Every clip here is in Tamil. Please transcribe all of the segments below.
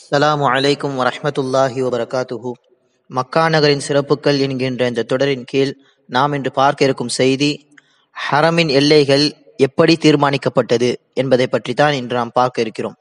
அஸ்ஸலாமு அலைக்கும் வரஹ்மத்துல்லாஹி வபரகாத்துஹு மக்கா நகரின் சிறப்புகள் என்கின்ற இந்த தொடரின் கீழ் நாம் இன்று பார்க்க இருக்கும் செய்தி ஹரமின் எல்லைகள் எப்படி தீர்மானிக்கப்பட்டது என்பதை பற்றி தான் இன்று நாம் பார்க்க இருக்கிறோம்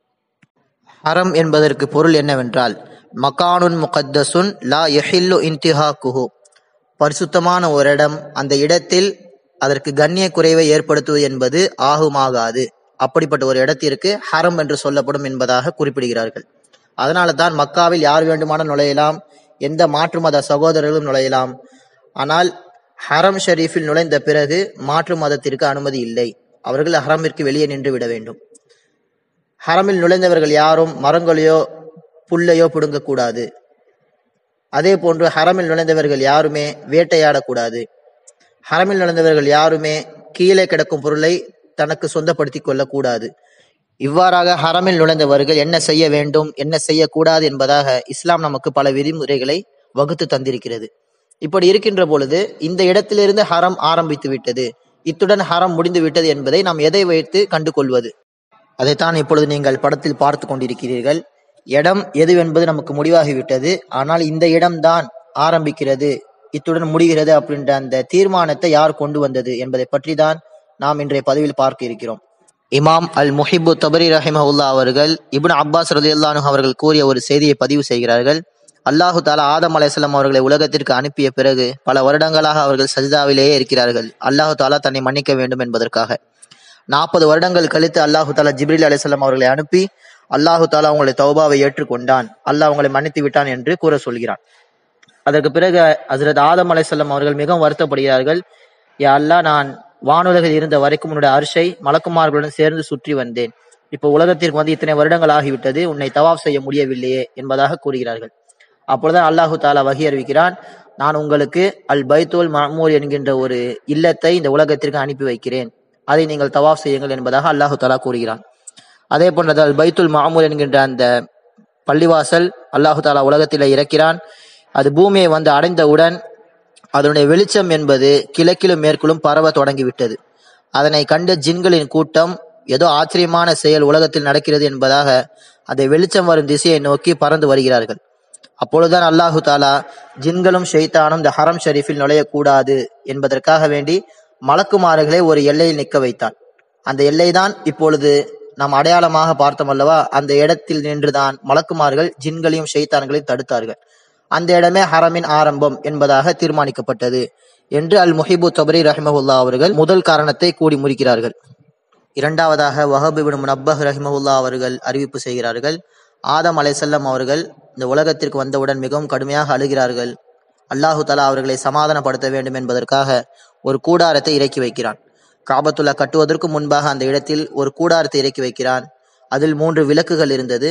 ஹரம் என்பதற்கு பொருள் என்னவென்றால் மகானுன் முகத்தசுன் லா யஹில்லு இன்திஹாக்குஹு பரிசுத்தமான ஒரு இடம் அந்த இடத்தில் அதற்கு கண்ணிய குறைவை ஏற்படுத்துவது என்பது ஆகுமாகாது அப்படிப்பட்ட ஒரு இடத்திற்கு ஹரம் என்று சொல்லப்படும் என்பதாக குறிப்பிடுகிறார்கள் அதனால தான் மக்காவில் யார் வேண்டுமானால் நுழையலாம் எந்த மாற்று மத சகோதரர்களும் நுழையலாம் ஆனால் ஹரம் ஷரீஃபில் நுழைந்த பிறகு மாற்று மதத்திற்கு அனுமதி இல்லை அவர்கள் ஹரமிற்கு வெளியே நின்று விட வேண்டும் ஹரமில் நுழைந்தவர்கள் யாரும் மரங்களையோ புல்லையோ பிடுங்கக்கூடாது அதே போன்று ஹரமில் நுழைந்தவர்கள் யாருமே வேட்டையாடக்கூடாது ஹரமில் நுழைந்தவர்கள் யாருமே கீழே கிடக்கும் பொருளை தனக்கு சொந்தப்படுத்திக் கொள்ளக்கூடாது இவ்வாறாக ஹரமில் நுழைந்தவர்கள் என்ன செய்ய வேண்டும் என்ன செய்யக்கூடாது என்பதாக இஸ்லாம் நமக்கு பல விதிமுறைகளை வகுத்து தந்திருக்கிறது இப்படி இருக்கின்ற பொழுது இந்த இடத்திலிருந்து ஹரம் ஆரம்பித்து விட்டது இத்துடன் ஹரம் முடிந்து விட்டது என்பதை நாம் எதை வைத்து கண்டு கொள்வது அதைத்தான் இப்பொழுது நீங்கள் படத்தில் பார்த்து கொண்டிருக்கிறீர்கள் இடம் எதுவென்பது நமக்கு முடிவாகிவிட்டது ஆனால் இந்த இடம்தான் ஆரம்பிக்கிறது இத்துடன் முடிகிறது அப்படின்ற அந்த தீர்மானத்தை யார் கொண்டு வந்தது என்பதை பற்றி தான் நாம் இன்றைய பதிவில் பார்க்க இருக்கிறோம் இமாம் அல் முஹிபு தபரி ரஹிமஹுல்லா அவர்கள் இப்னு அப்பாஸ் ரலியல்லானு அவர்கள் கூறிய ஒரு செய்தியை பதிவு செய்கிறார்கள் அல்லாஹு தாலா ஆதம் அலையாம் அவர்களை உலகத்திற்கு அனுப்பிய பிறகு பல வருடங்களாக அவர்கள் சஜிதாவிலேயே இருக்கிறார்கள் அல்லாஹு தாலா தன்னை மன்னிக்க வேண்டும் என்பதற்காக நாற்பது வருடங்கள் கழித்து அல்லாஹு தாலா ஜிப்ரில் அலிஸ்லாம் அவர்களை அனுப்பி அல்லாஹு தாலா அவங்களை தௌபாவை ஏற்றுக்கொண்டான் அல்லாஹ் அவங்களை மன்னித்து விட்டான் என்று கூற சொல்கிறான் அதற்கு பிறகு ஹசரத் ஆதம் அலைசல்லம் அவர்கள் மிகவும் வருத்தப்படுகிறார்கள் யா அல்லாஹ் நான் வானுலகில் இருந்த வரைக்கும் உன்னுடைய அரிசை மலக்குமார்களுடன் சேர்ந்து சுற்றி வந்தேன் இப்போ உலகத்திற்கு வந்து இத்தனை வருடங்கள் ஆகிவிட்டது உன்னை தவாப் செய்ய முடியவில்லையே என்பதாக கூறுகிறார்கள் அப்பொழுதுதான் அல்லாஹு தாலா வகி அறிவிக்கிறான் நான் உங்களுக்கு அல் பைத்துல் மஹமூர் என்கின்ற ஒரு இல்லத்தை இந்த உலகத்திற்கு அனுப்பி வைக்கிறேன் அதை நீங்கள் தவாப் செய்யுங்கள் என்பதாக அல்லாஹு தாலா கூறுகிறான் அதே போன்றது அல் பைத்துல் மாமூர் என்கின்ற அந்த பள்ளிவாசல் அல்லாஹு தாலா உலகத்தில் இறக்கிறான் அது பூமியை வந்து அடைந்தவுடன் அதனுடைய வெளிச்சம் என்பது கிழக்கிலும் மேற்கிலும் பரவ தொடங்கிவிட்டது அதனை கண்ட ஜின்களின் கூட்டம் ஏதோ ஆச்சரியமான செயல் உலகத்தில் நடக்கிறது என்பதாக அதை வெளிச்சம் வரும் திசையை நோக்கி பறந்து வருகிறார்கள் அப்பொழுதுதான் அல்லாஹு தாலா ஜின்களும் ஷெய்தானும் இந்த ஹரம் ஷரீஃபில் நுழையக்கூடாது என்பதற்காக வேண்டி மலக்குமாறுகளை ஒரு எல்லையில் நிற்க வைத்தான் அந்த எல்லைதான் இப்பொழுது நாம் அடையாளமாக பார்த்தோம் அல்லவா அந்த இடத்தில் நின்றுதான் மலக்குமார்கள் ஜின்களையும் ஷெய்தான்களையும் தடுத்தார்கள் அந்த இடமே ஹரமின் ஆரம்பம் என்பதாக தீர்மானிக்கப்பட்டது என்று அல் முஹிபு தபரி ரஹிமஹுல்லா அவர்கள் முதல் காரணத்தை கூடி முடிக்கிறார்கள் இரண்டாவதாக வஹபிபின் முனப்பஹ் ரஹிமஹுல்லா அவர்கள் அறிவிப்பு செய்கிறார்கள் ஆதம் அலைசல்லம் அவர்கள் இந்த உலகத்திற்கு வந்தவுடன் மிகவும் கடுமையாக அழுகிறார்கள் அல்லாஹு தலா அவர்களை சமாதானப்படுத்த வேண்டும் என்பதற்காக ஒரு கூடாரத்தை இறக்கி வைக்கிறான் காபத்துல்லா கட்டுவதற்கு முன்பாக அந்த இடத்தில் ஒரு கூடாரத்தை இறக்கி வைக்கிறான் அதில் மூன்று விளக்குகள் இருந்தது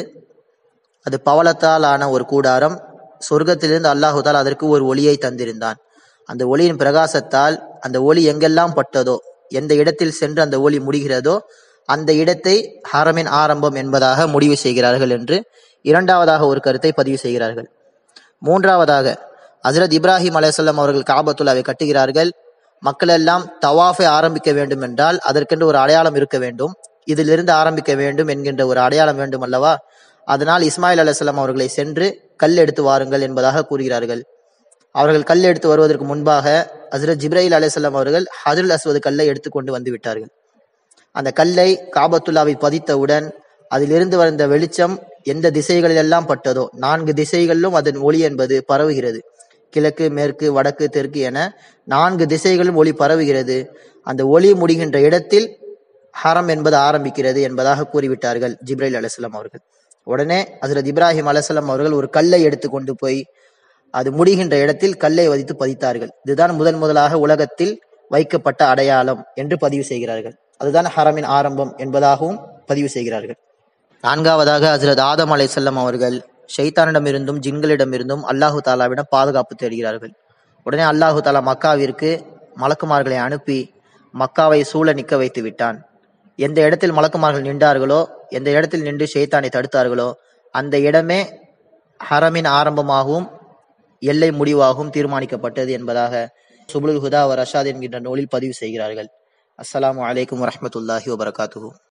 அது பவளத்தால் ஆன ஒரு கூடாரம் சொர்க்கத்திலிருந்து அல்லாஹுதால் அதற்கு ஒரு ஒளியை தந்திருந்தான் அந்த ஒளியின் பிரகாசத்தால் அந்த ஒளி எங்கெல்லாம் பட்டதோ எந்த இடத்தில் சென்று அந்த ஒளி முடிகிறதோ அந்த இடத்தை ஹரமின் ஆரம்பம் என்பதாக முடிவு செய்கிறார்கள் என்று இரண்டாவதாக ஒரு கருத்தை பதிவு செய்கிறார்கள் மூன்றாவதாக ஹசரத் இப்ராஹிம் அலையாம் அவர்கள் காபத்துல்லாவை கட்டுகிறார்கள் மக்கள் எல்லாம் தவாஃபை ஆரம்பிக்க வேண்டும் என்றால் அதற்கென்று ஒரு அடையாளம் இருக்க வேண்டும் இதிலிருந்து ஆரம்பிக்க வேண்டும் என்கின்ற ஒரு அடையாளம் வேண்டும் அல்லவா அதனால் இஸ்மாயில் அலுவலாம் அவர்களை சென்று கல் எடுத்து வாருங்கள் என்பதாக கூறுகிறார்கள் அவர்கள் கல் எடுத்து வருவதற்கு முன்பாக ஹசரத் ஜிப்ராஹில் அலுவலாம் அவர்கள் ஹஜருல் அஸ்வது கல்லை எடுத்துக்கொண்டு வந்து விட்டார்கள் அந்த கல்லை காபத்துல்லாவை பதித்தவுடன் அதிலிருந்து வந்த வெளிச்சம் எந்த திசைகளில் எல்லாம் பட்டதோ நான்கு திசைகளிலும் அதன் ஒளி என்பது பரவுகிறது கிழக்கு மேற்கு வடக்கு தெற்கு என நான்கு திசைகளும் ஒளி பரவுகிறது அந்த ஒளி முடிகின்ற இடத்தில் ஹரம் என்பது ஆரம்பிக்கிறது என்பதாக கூறிவிட்டார்கள் ஜிப்ரைல் அலுவலாம் அவர்கள் உடனே ஹசரத் இப்ராஹிம் அலுவலாம் அவர்கள் ஒரு கல்லை எடுத்து கொண்டு போய் அது முடிகின்ற இடத்தில் கல்லை வதித்து பதித்தார்கள் இதுதான் முதன் முதலாக உலகத்தில் வைக்கப்பட்ட அடையாளம் என்று பதிவு செய்கிறார்கள் அதுதான் ஹரமின் ஆரம்பம் என்பதாகவும் பதிவு செய்கிறார்கள் நான்காவதாக ஹசரத் ஆதம் அலை செல்லம் அவர்கள் ஷைத்தானிடமிருந்தும் ஜின்களிடமிருந்தும் அல்லாஹு தாலாவிடம் பாதுகாப்பு தேடுகிறார்கள் உடனே அல்லாஹு தாலா மக்காவிற்கு மலக்குமார்களை அனுப்பி மக்காவை சூழ நிற்க வைத்து விட்டான் எந்த இடத்தில் மலக்குமார்கள் நின்றார்களோ எந்த இடத்தில் நின்று ஷெய்தானை தடுத்தார்களோ அந்த இடமே ஹரமின் ஆரம்பமாகவும் எல்லை முடிவாகவும் தீர்மானிக்கப்பட்டது என்பதாக சுபுல் ஹுதா அவர் ரஷாத் என்கின்ற நூலில் பதிவு செய்கிறார்கள் அஸ்ஸலாமு அலைக்கும் வரஹமத்துல்லாஹி வபரகாத்துஹூ